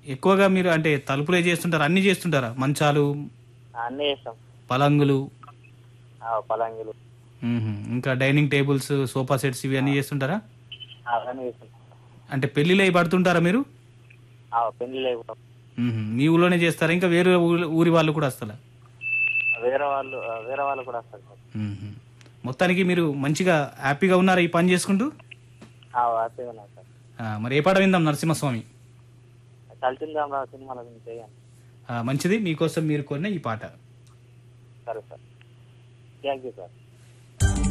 ఎక్కువగా మీరు అంటే తలుపులే చేస్తుంటారా అన్ని చేస్తుంటారా మంచాలు అన్నీ చేస్తాం పలంగులు ఆ, పలంగులు మ్మ్హ. ఇంకా డైనింగ్ టేబుల్స్ సోఫా సెట్స్ ఇవి అన్నీ చేస్తుంటారా అవన్నీ చేస్తాం అంటే పెళ్లిలో అవి పడుతుంటారా మీరు ఆ, పెళ్లి లేవు మ్మ్హ. మీ ఊళ్ళోనే చేస్తారా ఇంకా వేరే ఊరి- ఊరి వాళ్ళు కూడా వస్తారా వేరే వాళ్ళు ఆ, వేరే వాళ్ళు కూడా వస్తారు సార్ మ్మ్హ. మొత్తానికి మీరు మంచిగా హ్యాపీగా ఉన్నారా ఈ పని చేసుకుంటూ ఆ, హ్యాపీగా ఉన్నాం సార్ ఆ, మరి ఏ పాట విందాం నరసింహస్వామి కలిసిందాం రా సినిమాలో చేయండి ఆ, మంచిది మీకోసం మీరు కొన్న ఈ పాట సరే సార్ థ్యాంక్ యూ సార్